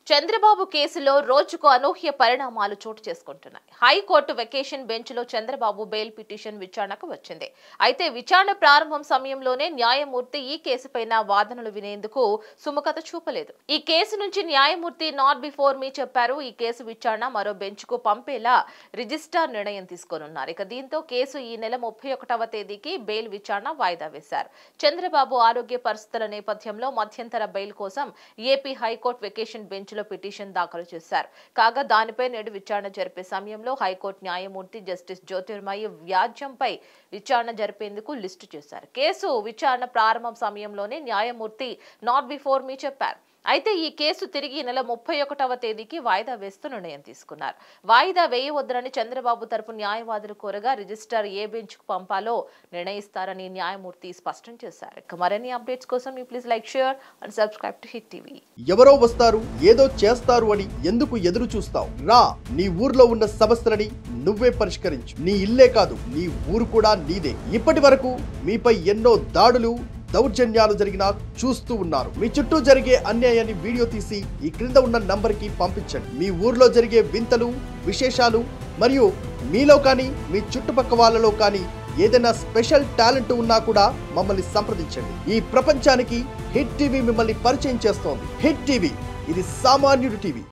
చంద్రబాబు కేసులో రోజుకు అనూహ్య పరిణామాలు చోటు చేసుకుంటున్నాయి హైకోర్టు వెకేషన్ బెంచ్ లో చంద్రబాబు బెయిల్ పిటిషన్ విచారణకు వచ్చింది అయితే విచారణ ప్రారంభం సమయంలోనే న్యాయమూర్తి ఈ కేసుపైన వాదనలు వినేందుకు సుముఖత చూపలేదు ఈ కేసు నుంచి న్యాయమూర్తి నాట్ బిఫోర్ మీ చెప్పారు ఈ కేసు విచారణ మరో బెంచ్ కు పంపేలా రిజిస్ట్రార్ నిర్ణయం తీసుకోనున్నారు ఇక దీంతో కేసు ఈ నెల ముప్పై ఒకటవ తేదీకి బెయిల్ విచారణ వాయిదా వేశారు చంద్రబాబు ఆరోగ్య పరిస్థితుల నేపథ్యంలో మధ్యంతర బెయిల్ కోసం ఏపీ హైకోర్టు వెకేషన్ బెంచ్ లో పిటిషన్ దాఖలు చేశారు కాగా దానిపై నేడు విచారణ జరిపే సమయంలో హైకోర్టు న్యాయమూర్తి జస్టిస్ జ్యోతిర్మయి వ్యాజ్యంపై విచారణ జరిపేందుకు లిస్టు చేశారు కేసు విచారణ ప్రారంభం సమయంలోనే న్యాయమూర్తి నాట్ బిఫోర్ మీ చెప్పారు అయితే ఈ కేసు తిరిగి ఈ నెల ముప్పై ఒకటవ తేదీకి వాయిదా వేస్తూ నిర్ణయం తీసుకున్నారు వాయిదా వేయవద్దని చంద్రబాబు తరపు న్యాయవాదులు కోరగా రిజిస్టర్ ఏ బెంచ్ కు పంపాలో నిర్ణయిస్తారని న్యాయమూర్తి స్పష్టం చేశారు ఇక మరిన్ని అప్డేట్స్ కోసం మీ please like share and subscribe to hit TV ఎవరో వస్తారు ఏదో చేస్తారు అని ఎందుకు ఎదురు చూస్తావు రా నీ ఊర్లో ఉన్న సమస్యలని నువ్వే పరిష్కరించు నీ ఇల్లే కాదు నీ ఊరు కూడా నీదే ఇప్పటి వరకు మీపై ఎన్నో దాడులు దౌర్జన్యాలు జరిగినా చూస్తూ ఉన్నారు మీ చుట్టూ జరిగే అన్యాయాన్ని వీడియో తీసి ఈ క్రింద ఉన్న నంబర్కి పంపించండి మీ ఊర్లో జరిగే వింతలు విశేషాలు మరియు మీలో కానీ మీ చుట్టుపక్క వాళ్ళలో కానీ ఏదైనా స్పెషల్ టాలెంట్ ఉన్నా కూడా మమ్మల్ని సంప్రదించండి ఈ ప్రపంచానికి హిట్ టీవీ మిమ్మల్ని పరిచయం చేస్తోంది హిట్ టీవీ ఇది సామాన్యుడి టీవీ